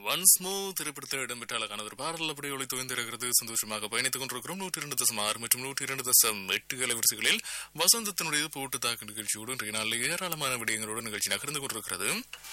once மோ திரைப்படத்தில் இடம்பெற்ற அழகான ஒரு பாடல் அப்படி ஒளி துவந்திருக்கிறது சந்தோஷமாக பயணித்துக் கொண்டிருக்கிறோம் நூற்றி இரண்டு தசம் ஆறு மற்றும் நூற்றி இரண்டு தசம் எட்டு அலைவரிசைகளில் வசந்தத்தினுடைய போட்டு தாக்கு நிகழ்ச்சியோடு இன்றைய நாளில் ஏராளமான விடயங்களோடு நிகழ்ச்சி நகர்ந்து கொண்டிருக்கிறது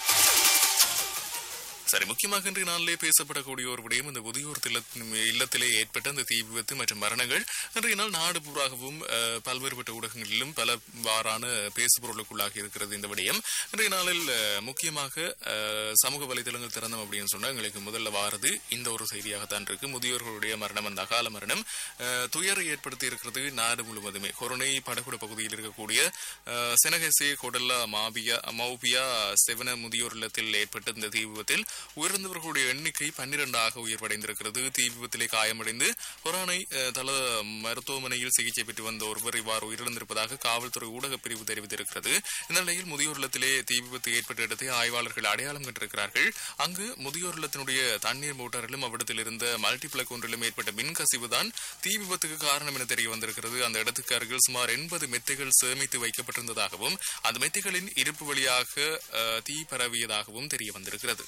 சரி முக்கியமாக இன்றைய நாளிலே பேசப்படக்கூடிய ஒரு விடயம் இந்த முதியோர் இல்லத்- இல்லத்திலே ஏற்பட்ட அந்த தீ விபத்து மற்றும் மரணங்கள் இன்றைய நாள் நாடு பூராகவும் அஹ், பல்வேறுபட்ட ஊடகங்களிலும் பல வாரான பேசுபொருளுக்குள்ளாகி இருக்கிறது இந்த விடயம் இன்றைய நாளில் அஹ், முக்கியமாக அஹ், சமூக வலைதளங்கள் திறந்தோம் அப்படின்னு சொன்னா எங்களுக்கு முதல்ல வாரது இந்த ஒரு செய்தியாகத்தான் இருக்கு முதியோர்களுடைய மரணம் அந்த அகால மரணம் அஹ், துயரை ஏற்படுத்தி இருக்கிறது நாடு முழுவதுமே கொரோனை படகுட பகுதியில் இருக்கக்கூடிய அஹ், செனகசே கொடல்லா மாபியா மௌபியா செவன முதியோர் இல்லத்தில் ஏற்பட்ட இந்த தீ விபத்தில் உயிரிழந்தவர்களுடைய எண்ணிக்கை பன்னிரண்டாக உயர்வடைந்திருக்கிறது தீ விபத்திலே காயமடைந்து கொரோனை அஹ், தல மருத்துவமனையில் சிகிச்சை பெற்று வந்த ஒருவர் இவ்வாறு உயிரிழந்திருப்பதாக காவல்துறை ஊடகப் பிரிவு தெரிவித்திருக்கிறது இந்த நிலையில் முதியோர் இல்லத்திலே தீ விபத்து ஏற்பட்ட இடத்தை ஆய்வாளர்கள் அடையாளம் கண்டிருக்கிறார்கள் அங்கு முதியோர் இல்லத்தினுடைய தண்ணீர் மோட்டாரிலும் அவ்விடத்தில் இருந்த மல்டிப்ளக் ஒன்றிலும் ஏற்பட்ட மின் கசிவுதான் தீ விபத்துக்கு காரணம் என தெரிய வந்திருக்கிறது அந்த இடத்துக்கு அருகில் சுமார் எண்பது மெத்தைகள் சேமித்து வைக்கப்பட்டிருந்ததாகவும் அந்த மெத்தைகளின் இருப்பு வழியாக அஹ், தீ பரவியதாகவும் தெரிய வந்திருக்கிறது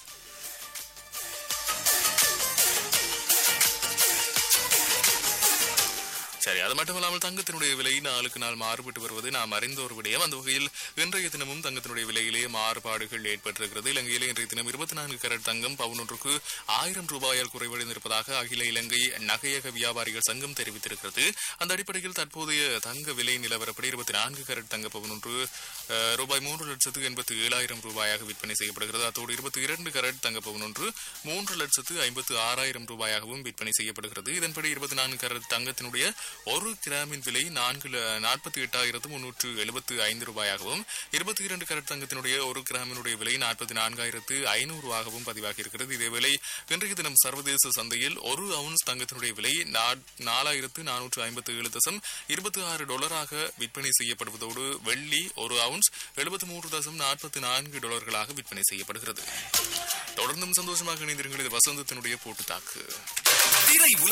சரி அது மட்டுமல்லாமல் தங்கத்தினுடைய விலை நாளுக்கு நாள் மாறுபட்டு வருவது நாம் அறிந்த ஒரு விடயம் அந்த வகையில் இன்றைய தினமும் தங்கத்தினுடைய விலையிலே மாறுபாடுகள் ஏற்பட்டிருக்கிறது இலங்கையிலே இன்றைய தினம் இருபத்தி நான்கு கரட் தங்கம் பவுனொன்றுக்கு ஆயிரம் ரூபாயால் குறைவடைந்திருப்பதாக அகில இலங்கை நகையக வியாபாரிகள் சங்கம் தெரிவித்திருக்கிறது அந்த அடிப்படையில் தற்போதைய தங்க விலை நிலவரப்படி இருபத்தி நான்கு கரட் தங்க பவுனொன்று அஹ், ரூபாய் மூன்று லட்சத்து எண்பத்தி ஏழாயிரம் ரூபாயாக விற்பனை செய்யப்படுகிறது அத்தோடு இருபத்தி இரண்டு கரட் தங்க பவுனொன்று மூன்று லட்சத்து ஐம்பத்து ஆறாயிரம் ரூபாயாகவும் விற்பனை செய்யப்படுகிறது இதன்படி இருபத்தி நான்கு கரட் தங்கத்தினுடைய ஒரு கிராமின் விலை நான்கு நாற்பத்தி எட்டாயிரத்து முன்னூற்று எழுபத்து ஐந்து ரூபாயாகவும் இருபத்தி இரண்டு கரட் தங்கத்தினுடைய ஒரு கிராமினுடைய விலை நாற்பத்தி நான்காயிரத்து ஐநூறுவாகவும் பதிவாகி இருக்கிறது இதேவேளை இன்றைய தினம் சர்வதேச சந்தையில் ஒரு அவுன்ஸ் தங்கத்தினுடைய விலை நா- நாலாயிரத்து நானூற்று ஐம்பத்து ஏழு தசம் இருபத்தி ஆறு டாலராக விற்பனை செய்யப்படுவதோடு வெள்ளி ஒரு அவுன்ஸ் எழுபத்தி மூன்று தசம் நாற்பத்தி நான்கு டாலர்களாக விற்பனை செய்யப்படுகிறது தொடர்ந்தும் சந்தோஷமாக இணைந்திருங்கள் இது வசந்தத்தினுடைய போட்டு தாக்கு திரை உலக